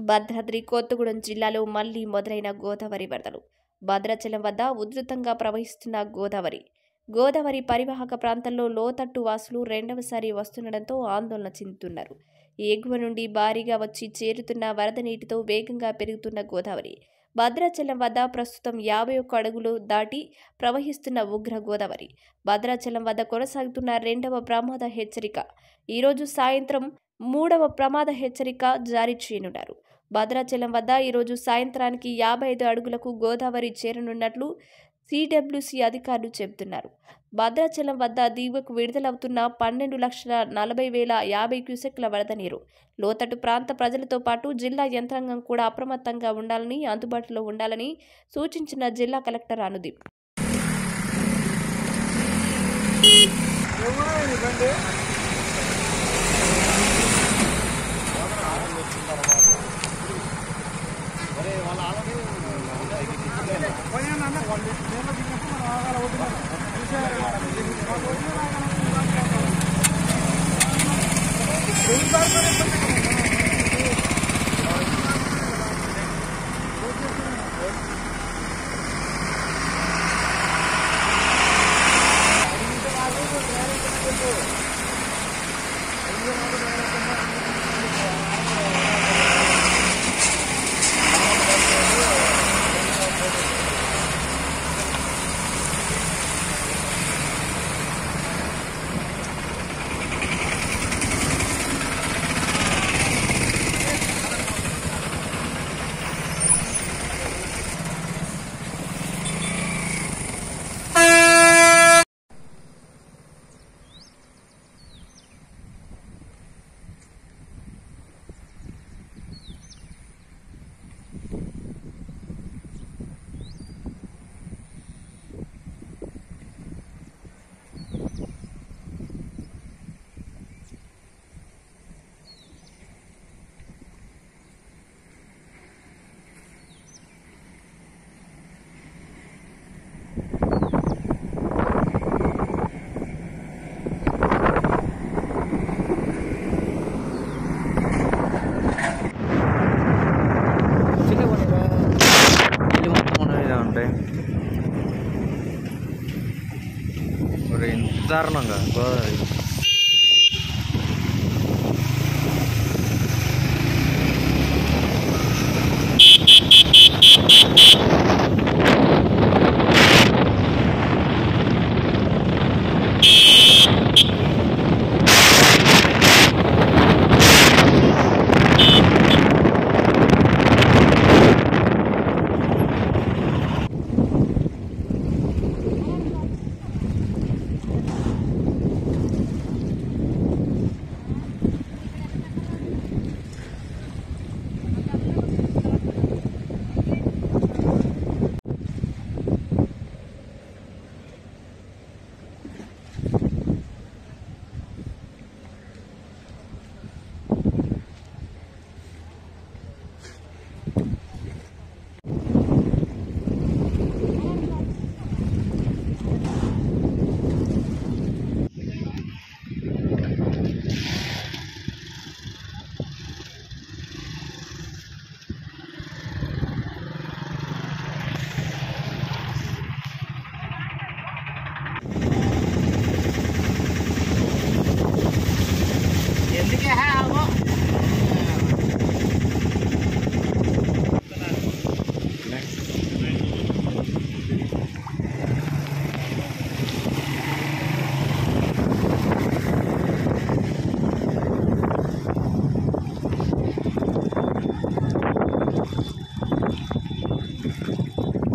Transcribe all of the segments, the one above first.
భద్రాద్రి కొత్తగూడెం జిల్లాలో మళ్లీ మొదలైన గోదావరి వరదలు భద్రాచలం వద్ద ఉధృతంగా ప్రవహిస్తున్న గోదావరి గోదావరి పరివాహక ప్రాంతంలో లోతట్టు వాసులు రెండవసారి వస్తుండటంతో ఆందోళన చెందుతున్నారు ఎగువ నుండి భారీగా వచ్చి చేరుతున్న వరద నీటితో వేగంగా పెరుగుతున్న గోదావరి భద్రాచలం వద్ద ప్రస్తుతం యాభై ఒక్క అడుగులు దాటి ప్రవహిస్తున్న ఉగ్ర గోదావరి భద్రాచలం వద్ద కొనసాగుతున్న రెండవ ప్రమాద హెచ్చరిక ఈరోజు సాయంత్రం మూడవ ప్రమాద హెచ్చరిక జారీ చేయనున్నారు భద్రాచలం వద్ద ఈరోజు సాయంత్రానికి యాభై ఐదు అడుగులకు గోదావరి చేరనున్నట్లు సిడబ్ల్యూసి అధికారులు చెబుతున్నారు భద్రాచలం వద్ద దిగువకు విడుదలవుతున్న పన్నెండు లక్షల నలభై వేల యాభై క్యూసెక్ల వరద నీరు లోతట్టు ప్రాంత ప్రజలతో పాటు జిల్లా యంత్రాంగం కూడా అప్రమత్తంగా ఉండాలని అందుబాటులో ఉండాలని సూచించిన జిల్లా కలెక్టర్ అనుదీప్ ఇల్లు మొత్తం మన మీద ఉంటాయి మరి ఇంత దారుణంగా గోదావరి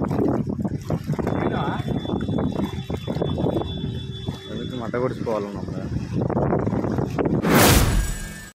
అందుకే మట్ట కొడుచుకోవాలన్నా